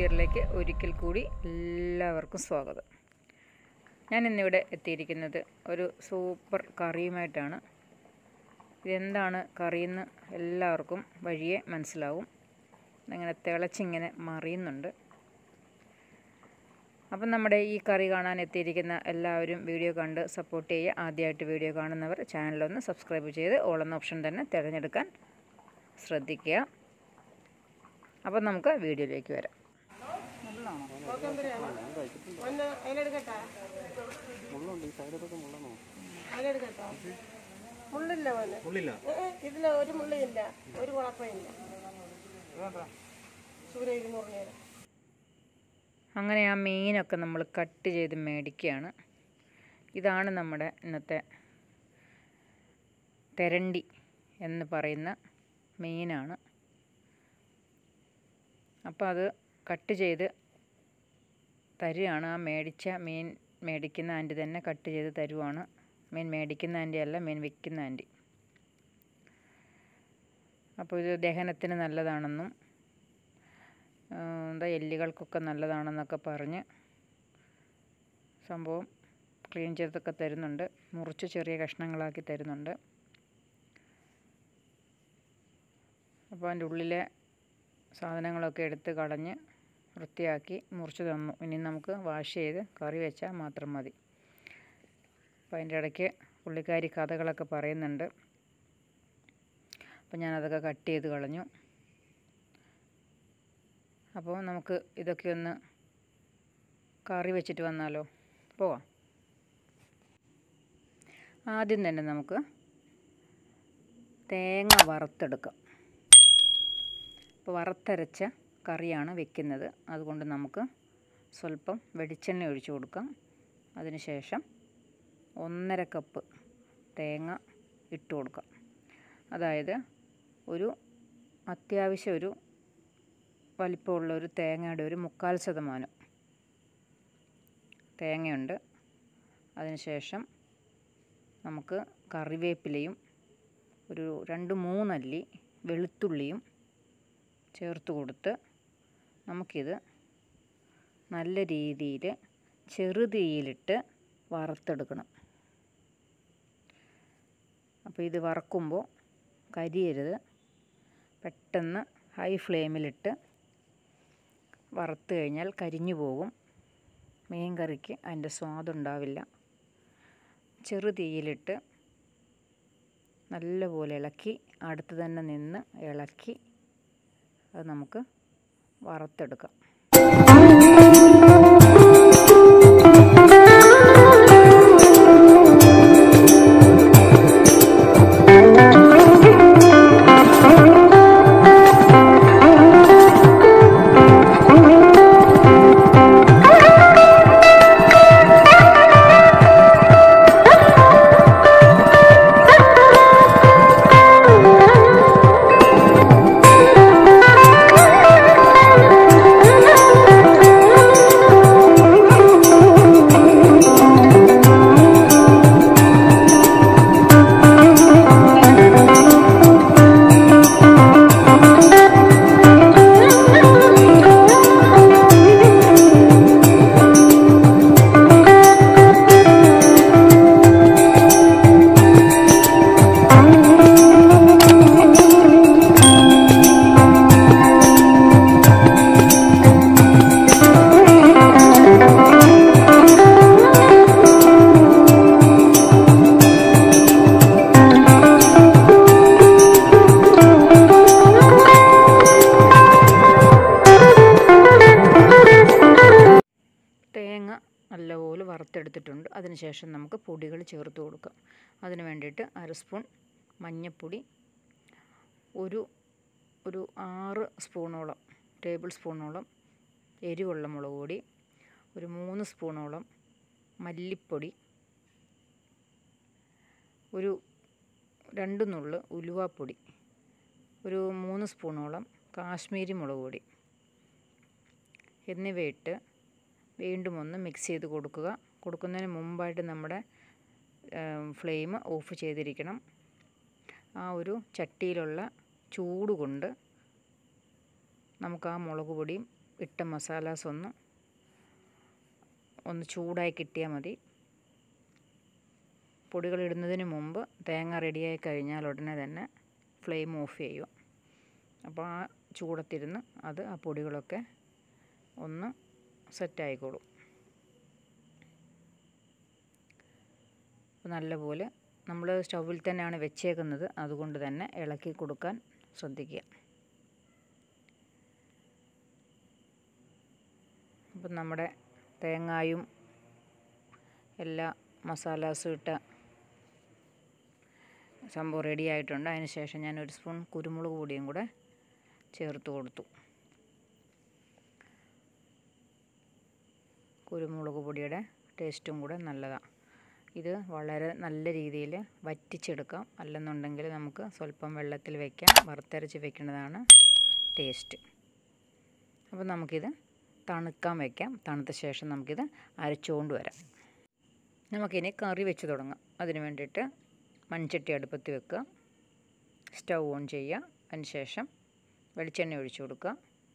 ബിയറിലേക്ക് ഒരിക്കൽ കൂടി എല്ലാവർക്കും സ്വാഗതം ഞാൻ ഇന്നിവിടെ എത്തിയിരിക്കുന്നത് ഒരു സൂപ്പർ കറിയുമായിട്ടാണ് ഇതെന്താണ് കറിയെന്ന് എല്ലാവർക്കും വഴിയെ മനസ്സിലാവും ഇങ്ങനെ തിളച്ചിങ്ങനെ മറിയുന്നുണ്ട് അപ്പം നമ്മുടെ ഈ കറി കാണാൻ എത്തിയിരിക്കുന്ന എല്ലാവരും വീഡിയോ കണ്ട് സപ്പോർട്ട് ചെയ്യുക ആദ്യമായിട്ട് വീഡിയോ കാണുന്നവർ ചാനലൊന്ന് സബ്സ്ക്രൈബ് ചെയ്ത് ഓളെന്ന ഓപ്ഷൻ തന്നെ തിരഞ്ഞെടുക്കാൻ ശ്രദ്ധിക്കുക അപ്പം നമുക്ക് വീഡിയോയിലേക്ക് വരാം ഒന്ന് അതിലെടുക്കട്ടാ അതിലെടുക്കട്ടോ മുള്ളില്ല പോലെ മുള്ളില്ല ഇതിൽ ഒരു മുള്ളില്ല ഒരു കുഴപ്പമില്ല സൂര്യ ഇരുന്നൂറ് നേരം അങ്ങനെ ആ മീനൊക്കെ നമ്മൾ കട്ട് ചെയ്ത് മേടിക്കുകയാണ് ഇതാണ് നമ്മുടെ ഇന്നത്തെ തെരണ്ടി എന്ന് പറയുന്ന മീനാണ് അപ്പോൾ അത് കട്ട് ചെയ്ത് തരുകയാണ് ആ മേടിച്ച മീൻ മേടിക്കുന്ന ആൻറ്റി തന്നെ കട്ട് ചെയ്ത് തരുവാണ് മീൻ മേടിക്കുന്ന ആൻറ്റി അല്ല മീൻ വിൽക്കുന്ന ആൻറ്റി അപ്പോൾ ഇത് ദഹനത്തിന് നല്ലതാണെന്നും ആ, എന്താ എല്ലുകൾക്കൊക്കെ നല്ലതാണെന്നൊക്കെ പറഞ്ഞ് സംഭവം ക്ലീൻ ചെയ്തൊക്കെ തരുന്നുണ്ട് മുറിച്ച് ചെറിയ കഷ്ണങ്ങളാക്കി തരുന്നുണ്ട് അപ്പോൾ അതിൻ്റെ ഉള്ളിലെ സാധനങ്ങളൊക്കെ എടുത്ത് കളഞ്ഞ് വൃത്തിയാക്കി മുറിച്ച് തന്നു ഇനി നമുക്ക് വാഷ് ചെയ്ത് കറി വെച്ചാൽ മാത്രം മതി അപ്പോൾ അതിൻ്റെ ഇടയ്ക്ക് പുള്ളിക്കാരി കഥകളൊക്കെ പറയുന്നുണ്ട് അപ്പോൾ ഞാനതൊക്കെ കട്ട് ചെയ്ത് കളഞ്ഞു അപ്പോൾ നമുക്ക് ഇതൊക്കെ ഒന്ന് കറി വെച്ചിട്ട് വന്നാലോ പോവാം ആദ്യം തന്നെ നമുക്ക് തേങ്ങ വറുത്തെടുക്കാം അപ്പോൾ വറുത്തരച്ച കറിയാണ് വെക്കുന്നത് അതുകൊണ്ട് നമുക്ക് സ്വല്പം വെളിച്ചെണ്ണ ഒഴിച്ചു കൊടുക്കാം അതിനുശേഷം ഒന്നര കപ്പ് തേങ്ങ ഇട്ട് കൊടുക്കാം അതായത് ഒരു അത്യാവശ്യം ഒരു വലിപ്പമുള്ള ഒരു തേങ്ങയുടെ ഒരു മുക്കാൽ ശതമാനം തേങ്ങയുണ്ട് അതിനുശേഷം നമുക്ക് കറിവേപ്പിലയും ഒരു രണ്ട് മൂന്നല്ലി വെളുത്തുള്ളിയും ചേർത്ത് കൊടുത്ത് നമുക്കിത് നല്ല രീതിയിൽ ചെറുതീയിലിട്ട് വറുത്തെടുക്കണം അപ്പോൾ ഇത് വറക്കുമ്പോൾ കരിയരുത് പെട്ടെന്ന് ഹൈ ഫ്ലെയിമിലിട്ട് വറുത്ത് കഴിഞ്ഞാൽ കരിഞ്ഞു പോകും മീൻ കറിക്ക് അതിൻ്റെ സ്വാദുണ്ടാവില്ല ചെറു തീയിലിട്ട് നല്ലപോലെ ഇളക്കി അടുത്ത് തന്നെ നിന്ന് ഇളക്കി അത് നമുക്ക് വറുത്തെടുക്കാം തേങ്ങ നല്ലപോലെ വറുത്തെടുത്തിട്ടുണ്ട് അതിനുശേഷം നമുക്ക് പൊടികൾ ചേർത്ത് കൊടുക്കാം അതിന് വേണ്ടിയിട്ട് അര സ്പൂൺ മഞ്ഞൾപ്പൊടി ഒരു ഒരു ആറ് സ്പൂണോളം ടേബിൾ സ്പൂണോളം എരിവുള്ള മുളക് പൊടി ഒരു മൂന്ന് സ്പൂണോളം മല്ലിപ്പൊടി ഒരു രണ്ട് നുള്ള് ഉലുവാപ്പൊടി ഒരു മൂന്ന് സ്പൂണോളം കാശ്മീരി മുളക് പൊടി എന്നിവയിട്ട് വീണ്ടും ഒന്ന് മിക്സ് ചെയ്ത് കൊടുക്കുക കൊടുക്കുന്നതിന് മുമ്പായിട്ട് നമ്മുടെ ഫ്ലെയിം ഓഫ് ചെയ്തിരിക്കണം ആ ഒരു ചട്ടിയിലുള്ള ചൂട് കൊണ്ട് നമുക്ക് ആ മുളക് പൊടിയും ഇട്ട മസാലാസ് ഒന്ന് ഒന്ന് ചൂടായി കിട്ടിയാൽ മതി പൊടികൾ ഇടുന്നതിന് മുമ്പ് തേങ്ങ റെഡിയായി കഴിഞ്ഞാൽ ഉടനെ തന്നെ ഫ്ലെയിം ഓഫ് ചെയ്യുക അപ്പോൾ ആ ചൂടത്തിരുന്ന് അത് ആ പൊടികളൊക്കെ ഒന്ന് സെറ്റായിക്കോളും നല്ലപോലെ നമ്മൾ സ്റ്റൗവിൽ തന്നെയാണ് വെച്ചേക്കുന്നത് അതുകൊണ്ട് തന്നെ ഇളക്കി കൊടുക്കാൻ ശ്രദ്ധിക്കുക അപ്പം നമ്മുടെ തേങ്ങായും എല്ലാ മസാലാസും ഇട്ട സംഭവം റെഡി ആയിട്ടുണ്ട് അതിന് ശേഷം ഞാൻ ഒരു സ്പൂൺ കുരുമുളക് പൊടിയും കൂടെ ചേർത്ത് കൊടുത്തു കുരുമുളക് പൊടിയുടെ ടേസ്റ്റും കൂടെ നല്ലതാണ് ഇത് വളരെ നല്ല രീതിയിൽ വറ്റിച്ചെടുക്കാം അല്ലെന്നുണ്ടെങ്കിൽ നമുക്ക് സ്വല്പം വെള്ളത്തിൽ വയ്ക്കാം വറുത്തരച്ച് വെക്കുന്നതാണ് ടേസ്റ്റ് അപ്പോൾ നമുക്കിത് തണുക്കാൻ വയ്ക്കാം തണുത്ത ശേഷം നമുക്കിത് അരച്ചുകൊണ്ട് വരാം നമുക്കിനി കറി വെച്ച് തുടങ്ങാം അതിന് വേണ്ടിയിട്ട് മൺചട്ടി അടുപ്പത്ത് വെക്കുക സ്റ്റൗ ഓൺ ചെയ്യുക അതിന് ശേഷം വെളിച്ചെണ്ണ ഒഴിച്ചു കൊടുക്കുക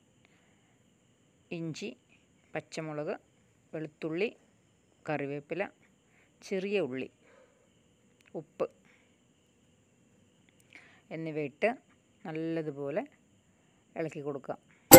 ഇഞ്ചി പച്ചമുളക് വെളുത്തുള്ളി കറിവേപ്പില ചെറിയ ഉള്ളി ഉപ്പ് എന്നിവ ഇട്ട് നല്ലതുപോലെ ഇളക്കി കൊടുക്കുക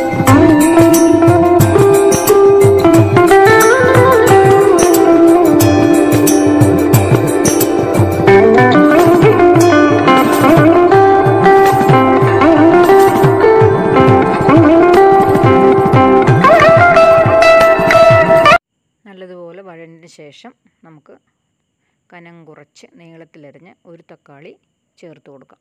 നല്ലതുപോലെ വഴഞ്ഞതിന് ശേഷം നമുക്ക് കനം കുറച്ച് നീളത്തിലരിഞ്ഞ് ഒരു തക്കാളി ചേർത്ത് കൊടുക്കാം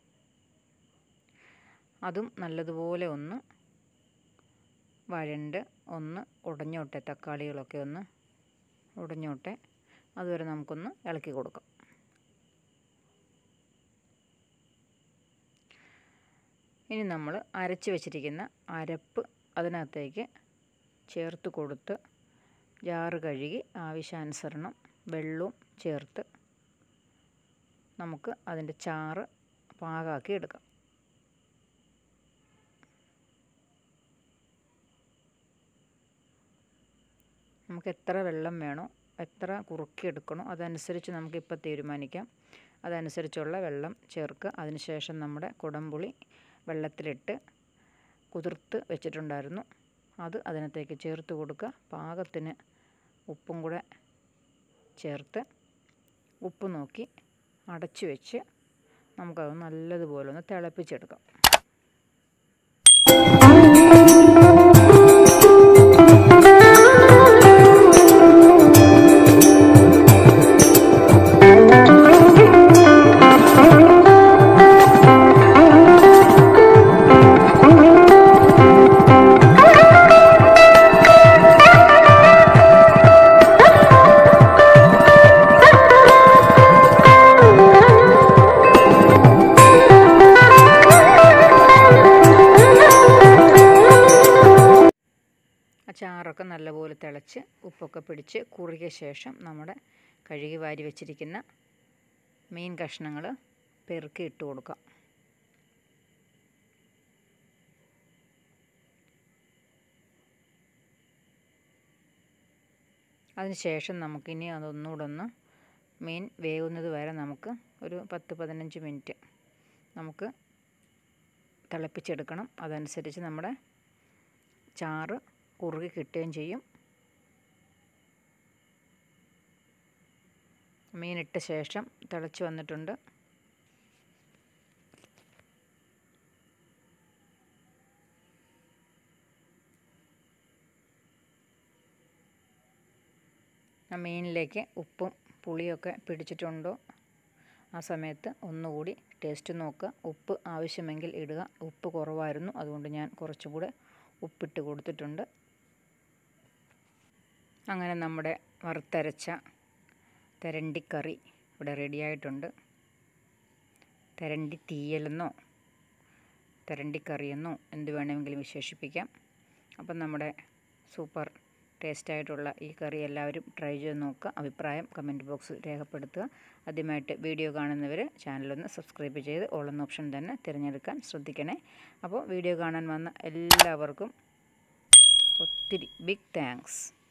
അതും നല്ലതുപോലെ ഒന്ന് വഴണ്ട് ഒന്ന് ഉടഞ്ഞോട്ടെ തക്കാളികളൊക്കെ ഒന്ന് ഉടഞ്ഞോട്ടെ അതുവരെ നമുക്കൊന്ന് ഇളക്കി കൊടുക്കാം ഇനി നമ്മൾ അരച്ച് വെച്ചിരിക്കുന്ന അരപ്പ് അതിനകത്തേക്ക് ചേർത്ത് കൊടുത്ത് ജാറ് കഴുകി ആവശ്യാനുസരണം വെള്ളവും ചേർത്ത് നമുക്ക് അതിൻ്റെ ചാറ് പാകാക്കി എടുക്കാം നമുക്ക് എത്ര വെള്ളം വേണോ എത്ര കുറുക്കിയെടുക്കണോ അതനുസരിച്ച് നമുക്കിപ്പോൾ തീരുമാനിക്കാം അതനുസരിച്ചുള്ള വെള്ളം ചേർക്കുക അതിനുശേഷം നമ്മുടെ കുടംപുളി വെള്ളത്തിലിട്ട് കുതിർത്ത് വെച്ചിട്ടുണ്ടായിരുന്നു അത് അതിനകത്തേക്ക് ചേർത്ത് കൊടുക്കുക പാകത്തിന് ഉപ്പും കൂടെ ചേർത്ത് ഉപ്പ് നോക്കി അടച്ചു വെച്ച് നമുക്കത് നല്ലതുപോലെ ഒന്ന് തിളപ്പിച്ചെടുക്കാം ചാറൊക്കെ നല്ലപോലെ തിളച്ച് ഉപ്പൊക്കെ പിടിച്ച് കുറുകിയ ശേഷം നമ്മുടെ കഴുകി വാരി വെച്ചിരിക്കുന്ന മീൻ കഷ്ണങ്ങൾ പെറുക്കി ഇട്ട് കൊടുക്കാം അതിനുശേഷം നമുക്കിനി അതൊന്നുകൂടെ ഒന്ന് മീൻ വേവുന്നത് വരെ നമുക്ക് ഒരു പത്ത് പതിനഞ്ച് മിനിറ്റ് നമുക്ക് തിളപ്പിച്ചെടുക്കണം അതനുസരിച്ച് നമ്മുടെ ചാറ് കുറുകി കിട്ടുകയും ചെയ്യും മീനിട്ട ശേഷം തിളച്ച് വന്നിട്ടുണ്ട് ആ മീനിലേക്ക് ഉപ്പും പുളിയൊക്കെ പിടിച്ചിട്ടുണ്ടോ ആ സമയത്ത് ഒന്നുകൂടി ടേസ്റ്റ് നോക്കുക ഉപ്പ് ആവശ്യമെങ്കിൽ ഇടുക ഉപ്പ് കുറവായിരുന്നു അതുകൊണ്ട് ഞാൻ കുറച്ചും കൂടെ ഉപ്പിട്ട് കൊടുത്തിട്ടുണ്ട് അങ്ങനെ നമ്മുടെ വറുത്തരച്ച തെരണ്ടിക്കറി ഇവിടെ റെഡിയായിട്ടുണ്ട് തെരണ്ടി തീയലെന്നോ തെരണ്ടിക്കറിയെന്നോ എന്ത് വേണമെങ്കിലും വിശേഷിപ്പിക്കാം അപ്പം നമ്മുടെ സൂപ്പർ ടേസ്റ്റായിട്ടുള്ള ഈ കറി എല്ലാവരും ട്രൈ ചെയ്ത് നോക്കുക അഭിപ്രായം കമൻറ്റ് ബോക്സിൽ രേഖപ്പെടുത്തുക ആദ്യമായിട്ട് വീഡിയോ കാണുന്നവർ ചാനലൊന്ന് സബ്സ്ക്രൈബ് ചെയ്ത് ഓൾ എന്ന ഓപ്ഷൻ തന്നെ തിരഞ്ഞെടുക്കാൻ ശ്രദ്ധിക്കണേ അപ്പോൾ വീഡിയോ കാണാൻ വന്ന എല്ലാവർക്കും ഒത്തിരി ബിഗ് താങ്ക്സ്